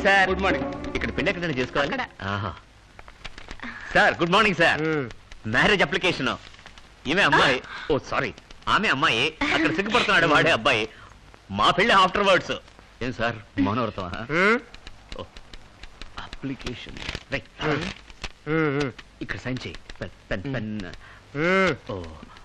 Sir good morning ఇక్కడ పిండి ఎక్కడ చేసుకోవాలి అక్కడ. ఆహా. Sir good morning sir marriage application ఈమె అమ్మాయి ఓ సారీ ఆమె అమ్మాయి అక్కడ సిగ్గుపడుతున్నాడు వాడే అబ్బాయి మా పెళ్లి ఆఫ్టర్ వర్డ్స్ ఏం సార్ మౌనవ్రతం అప్లికేషన్ రైట్ ఇక్కడ సైన్ చేయి పెన్ పెన్ పెన్ ఓ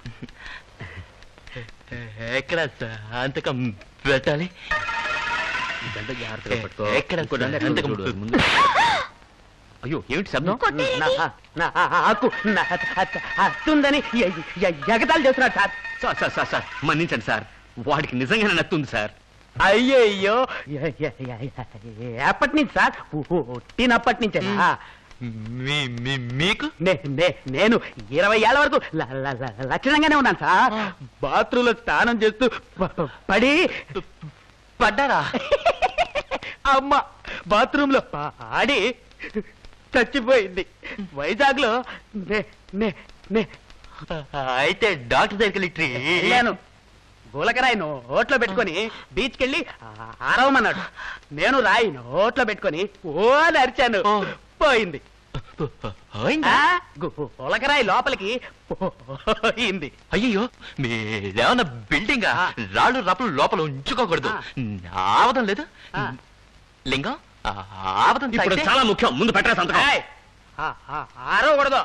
ఎక్కడ అంతకం పెట్టాలి ఈ దండ జాగ్రత్తగా పట్టుకో ఎక్కడ ఇంకో దండ ఎక్కడ సంతకం? చూడు, ముందు. అయ్యో ఏమిటి శబ్దం నాకు అత్తుందని ఎగతాలు చేస్తున్నాడు sir sir sir sir sir మన్నించండి సార్ వాడికి నిజంగానే నత్తుంది సార్ అయ్యయ్యో ఎప్పటి నుంచి సార్ పుట్టినప్పటి నుంచే మీ మీ- మీకు నేను ఇరవై ఏళ్ళ వరకు ల- ల- ల- లక్షణంగానే ఉన్నాను సార్ బాత్రూమ్ లో స్నానం చేస్తూ ప- ప- పడి పడ్డారా అమ్మ బాత్రూమ్ లో పాడి చచ్చిపోయింది వైజాగ్ లో నే నే నే అయితే డాక్టర్ దగ్గరికి వెళ్ళి ట్రీ- వెళ్ళాను గులకరాయి నోట్లో పెట్టుకొని బీచ్కి వెళ్ళి ఆరవమన్నాడు నేను రాయి నోట్లో పెట్టుకొని ఓ అని అరిచాను ఓ. పోయింది పోయిందా? ఆ, గు- గులకరాయి లోపలికి పోయింది అయ్యో మీరేమన్నా బిల్డింగ్ ఆ. రాళ్ళు రప్పలు లోపల ఉంచుకోకూడదు ఆ. ఆవదం లేదు ఆ. లింగం ఆ, ఆవదం ఇప్పుడు తాగితే- చాలా ముఖ్యం ముందు పెట్టరా సంతకం ఏయ్, ఆ, ఆ, ఆరవకూడదు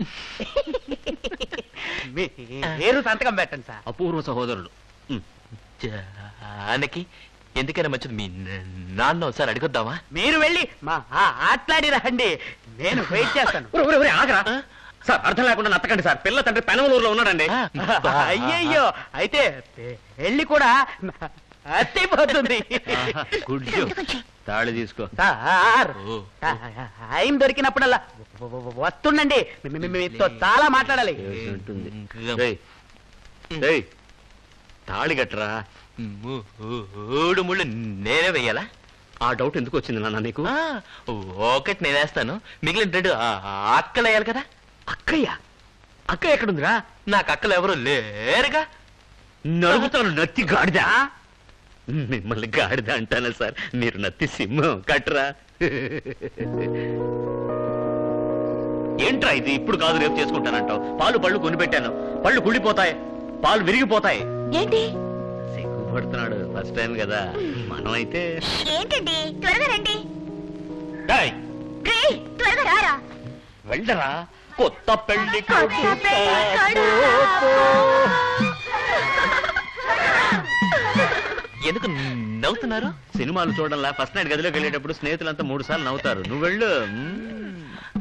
మీరు సంతకం పెట్టండి సార్ అపూర్వ సహోదరుడు ఉమ్. జానకి ఎందుకైనా మంచిది మీ న- నాన్న ఒకసారి అడిగొద్దామా మీరు వెళ్ళి మా ఆ- ఆట్లాడి రండి నేను వెయిట్ చేస్తాను ఒరే, ఒరే, ఒరే, ఆగరా ఆ? సార్ అర్థం లేకుండా నత్తకండి సార్ పిల్ల తండ్రి పెనమలూరులో ఉన్నాడండి ఆ, అయ్యయ్యో అయితే పెళ్లి కూడా అత్తిపోతుంది ఆహా, గుడ్ జోక్. తాళి తీసుకో సార్ ఓ. టైం దొరికినప్పుడల్లా వ- వ- వ- వస్తుండండి మీ- మీ- మీతో చాలా మాట్లాడాలి ఏసి ఉంటుంది. ఇంకా- ఏయ్, ఏయ్, తాళి కట్టరా మూడు ముళ్ళు నేనే వెయ్యాలా ఆ డౌట్ ఎందుకు వచ్చింది నాన్న నీకు ఆ, ఒకటి నేను వేస్తాను మిగిలిన రెండు ఆ- ఆ అక్కలు వేయాలి కదా అక్కయ్య అక్క ఎక్కడుందిరా నాకు అక్కలు ఎవరు లేరుగా నడుగుతాను నత్తి గాడిద మిమ్మల్ని గాడిద అంటానా సార్ మీరు నత్తి సింహం కట్టరా ఏంట్రా ఇది ఇప్పుడు కాదు రేపు చేసుకుంటానంటావు పాలు పళ్ళు కొనిపెట్టాను పళ్ళు కుళ్ళిపోతాయి పాలు విరిగిపోతాయి ఏంటి సిగ్గుపడుతున్నాడు ఫస్ట్ టైం కదా మనం అయితే ఏంటండి త్వరగా రండి డేయ్, రే త్వరగా రారా వెళ్ళరా కొత్త పెళ్లి కొత్త పెళ్ళికొడుకు. ఎందుకు నవ్వుతున్నారు సినిమాలు చూడాలా ఫస్ట్ నైట్ గదిలోకి వెళ్ళేటప్పుడు స్నేహితులంతా మూడు సార్లు నవ్వుతారు నువ్వు వెళ్ళు మ్మ్.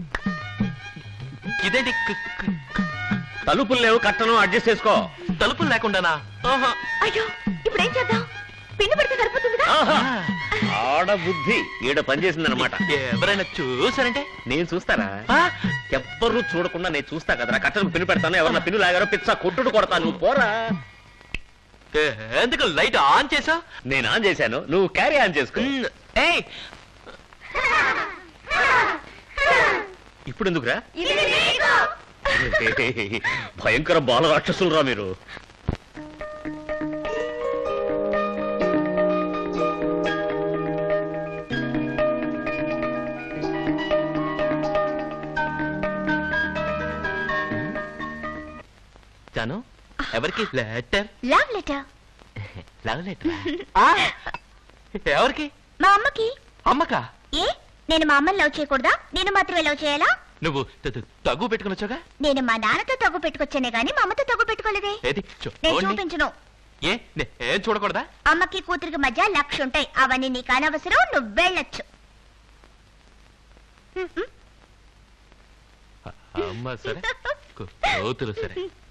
ఇదేంటి క- క- తలుపులు లేవు కట్టను అడ్జస్ట్ చేసుకో తలుపులు లేకుండానా ఆహా. అయ్యో ఇప్పుడు ఏం చేద్దాం పిండి పెడితే సరిపోతుందిగా ఆహా. ఆడ బుద్ధి ఈడ పనిచేసింది అనమాట ఎవరైనా చూసారంటే నేను చూస్తారా ఆ? ఎవ్వరూ చూడకుండా నేను చూస్తా కదరా కట్టను పిన్ను పెడతాను ఎవరన్నా పిన్ను లాగారో పిచ్చ కొట్టుడు కొడతాను నువ్వు పోరా ఏ, ఎందుకు లైట్ ఆన్ చేసావు నేను ఆన్ చేశాను నువ్వు క్యారీ ఆన్ చేసుకో ఏయ్ ఇప్పుడు ఎందుకురా ఇది నీకు. భయంకర బాల రాక్షసులు రా మీరు జాను ఎవరికి letter love letter love letter ఎవరికి మా అమ్మకి అమ్మకా ఏ నేను మా అమ్మని లవ్ చేయకూడదా నేను మాత్రమే లవ్ చేయాలా నువ్వు త- త- తగ్గు పెట్టుకుని వచ్చాగా నేను మా నాన్నతో తగ్గు పెట్టుకొచ్చానే గానీ మా అమ్మతో తగ్గు పెట్టుకోలేదే ఏది నేను చూడండి చూపించను ఏ నే- ఏం చూడకూడదా అమ్మకి కూతురికి మధ్య లక్ష ఉంటాయి అవన్నీ నీకు అనవసరం నువ్వు వెళ్ళొచ్చు అమ్మ సరే కూ- కూతురు సరే